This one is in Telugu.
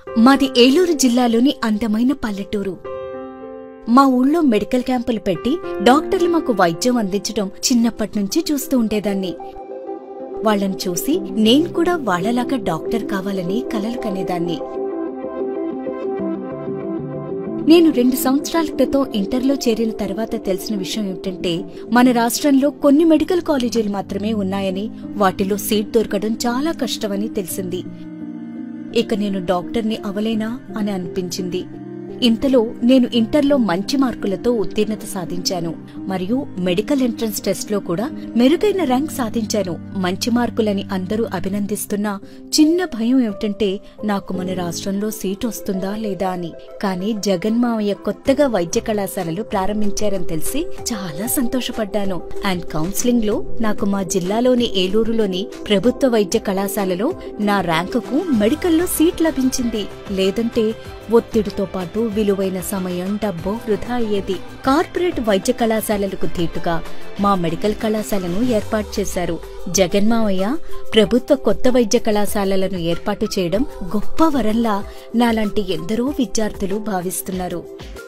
మాది ఏలూరు జిల్లాలోని అందమైన పల్లెటూరు మా ఊళ్ళో మెడికల్ క్యాంపులు పెట్టి డాక్టర్లు మాకు వైద్యం అందించడం చిన్నప్పటి నుంచి చూస్తూ ఉండేదాన్ని వాళ్ళని చూసి నేను కూడా వాళ్ళలాగా డాక్టర్ కావాలని కలలు కనేదాన్ని నేను రెండు సంవత్సరాల క్రితం ఇంటర్లో చేరిన తర్వాత తెలిసిన విషయం ఏమిటంటే మన రాష్ట్రంలో కొన్ని మెడికల్ కాలేజీలు మాత్రమే ఉన్నాయని వాటిలో సీట్ దొరకడం చాలా కష్టమని తెలిసింది ఇక నేను డాక్టర్ని అవలేనా అని అనిపించింది ఇంతలో నేను ఇంటర్లో మంచి మార్కులతో ఉత్తీర్ణత సాధించాను మరియు మెడికల్ ఎంట్రన్స్ టెస్ట్లో కూడా మెరుగైన ర్యాంక్ సాధించాను మంచి మార్కులని అందరూ అభినందిస్తున్నా చిన్న భయం ఏమిటంటే నాకు మన రాష్ట్రంలో సీట్ వస్తుందా లేదా అని కానీ జగన్ మావయ్య కొత్తగా వైద్య కళాశాలలు ప్రారంభించారని తెలిసి చాలా సంతోషపడ్డాను అండ్ కౌన్సిలింగ్ లో నాకు మా జిల్లాలోని ఏలూరులోని ప్రభుత్వ వైద్య కళాశాలలో నా ర్యాంకుకు మెడికల్లో సీట్ లభించింది లేదంటే ఒత్తిడితో పాటు విలువైన సమయం డబ్బు వృధా అయ్యేది కార్పొరేట్ వైద్య కళాశాలలకు ధీటుగా మా మెడికల్ కళాశాలను ఏర్పాటు చేశారు జగన్మావయ్య ప్రభుత్వ కొత్త వైద్య కళాశాలలను ఏర్పాటు చేయడం గొప్ప వరంలా నాలాంటి ఎందరో విద్యార్థులు భావిస్తున్నారు